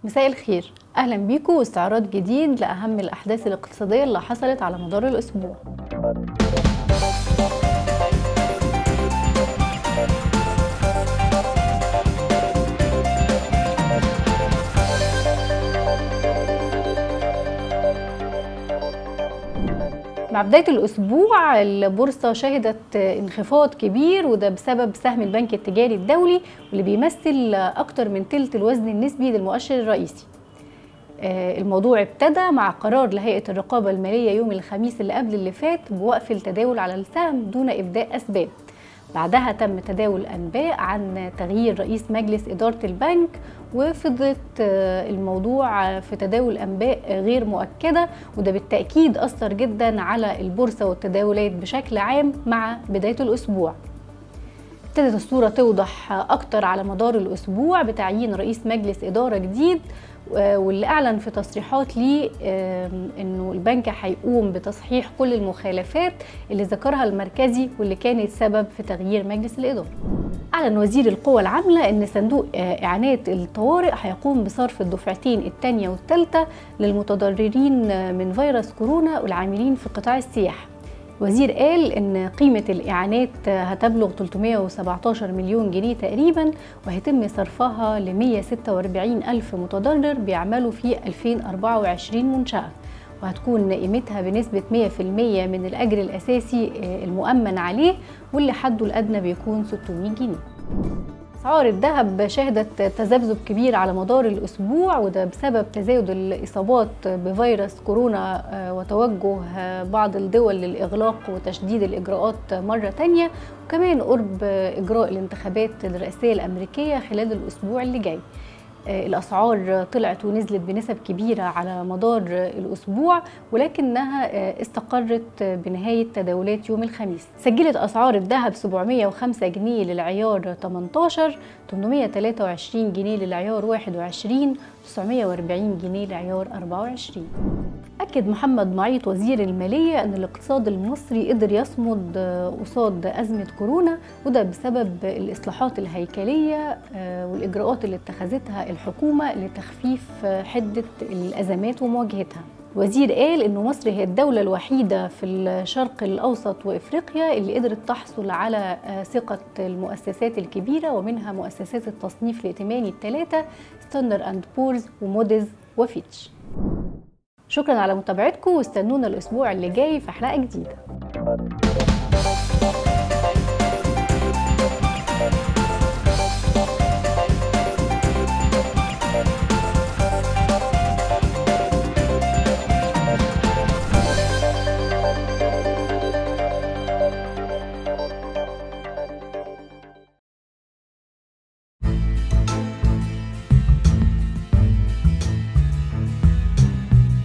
مساء الخير اهلا بيكم واستعراض جديد لاهم الاحداث الاقتصاديه اللي حصلت على مدار الاسبوع مع بداية الأسبوع البورصة شهدت انخفاض كبير وده بسبب سهم البنك التجاري الدولي واللي بيمثل أكتر من تلت الوزن النسبي للمؤشر الرئيسي الموضوع ابتدى مع قرار لهيئة الرقابة المالية يوم الخميس اللي قبل اللي فات بوقف التداول على السهم دون إبداء أسباب بعدها تم تداول أنباء عن تغيير رئيس مجلس إدارة البنك وفضلت الموضوع في تداول أنباء غير مؤكدة وده بالتأكيد أثر جدا على البورصة والتداولات بشكل عام مع بداية الأسبوع ابتدت الصورة توضح أكتر على مدار الأسبوع بتعيين رئيس مجلس إدارة جديد واللي أعلن في تصريحات ليه إنه البنك هيقوم بتصحيح كل المخالفات اللي ذكرها المركزي واللي كانت سبب في تغيير مجلس الإدارة. أعلن وزير القوى العاملة إن صندوق إعانات الطوارئ هيقوم بصرف الدفعتين الثانية والثالثة للمتضررين من فيروس كورونا والعاملين في قطاع السياحة. وزير قال ان قيمة الإعانات هتبلغ 317 مليون جنيه تقريبا وهيتم صرفها ل 146 ألف متضرر بيعملوا في 2024 منشأة وهتكون قيمتها بنسبة 100% من الأجر الأساسي المؤمن عليه واللي حده الأدنى بيكون 600 جنيه اسعار الذهب شهدت تذبذب كبير على مدار الاسبوع وده بسبب تزايد الاصابات بفيروس كورونا وتوجه بعض الدول للاغلاق وتشديد الاجراءات مره تانية وكمان قرب اجراء الانتخابات الرئاسيه الامريكيه خلال الاسبوع اللي جاي الاسعار طلعت ونزلت بنسب كبيره على مدار الاسبوع ولكنها استقرت بنهايه تداولات يوم الخميس سجلت اسعار الذهب 705 جنيه للعيار 18 823 جنيه للعيار 21 940 جنيه لعيار 24 أكد محمد معيط وزير المالية أن الاقتصاد المصري قدر يصمد قصاد أزمة كورونا وده بسبب الإصلاحات الهيكلية والإجراءات اللي اتخذتها الحكومة لتخفيف حدة الأزمات ومواجهتها وزير قال أن مصر هي الدولة الوحيدة في الشرق الأوسط وإفريقيا اللي قدرت تحصل على ثقة المؤسسات الكبيرة ومنها مؤسسات التصنيف الائتماني الثلاثة ستاندر أند بورز وموديز وفيتش شكرا على متابعتكم واستنونا الأسبوع اللي جاي في حلقة جديدة